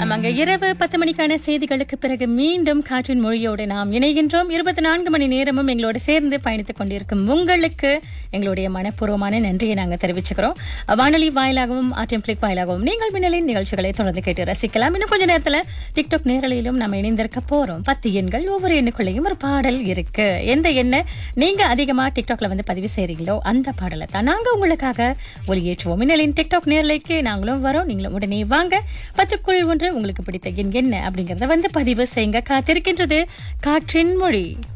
ஆமாங்க இரவு பத்து மணிக்கான செய்திகளுக்கு பிறகு மீண்டும் காற்றின் மொழியோடு நாம் இணைகின்றோம் இருபத்தி நான்கு மணி நேரமும் எங்களோடு சேர்ந்து பயணித்துக் கொண்டிருக்கும் உங்களுக்கு எங்களுடைய மனப்பூர்வமான நன்றியை நாங்கள் தெரிவிச்சுக்கிறோம் வானொலி வாயிலாகவும் ஆர்டிஎம் கிளிக் வாயிலாகவும் நீங்கள் மின்னலின் நிகழ்ச்சிகளை தொடர்ந்து கேட்டு ரசிக்கலாம் இன்னும் கொஞ்ச நேரத்துல டிக்டாக் நேரலையிலும் நம்ம இணைந்திருக்க போறோம் பத்து எண்கள் ஒவ்வொரு எண்ணுக்குள்ளேயும் ஒரு பாடல் இருக்கு எந்த எண்ணை நீங்க அதிகமா டிக்டாக்ல வந்து பதிவு செய்றீங்களோ அந்த பாடலை தான் நாங்க உங்களுக்காக ஒலியேற்றுவோம் மின்னலின் டிக்டாக் நேரலைக்கு நாங்களும் வரோம் நீங்களும் உடனே வாங்க பத்துக்குள் ஒன்று உங்களுக்கு பிடித்த எண் என்ன அப்படிங்கறத வந்து பதிவு செய்யுங்க காத்திருக்கின்றது காற்றின் மொழி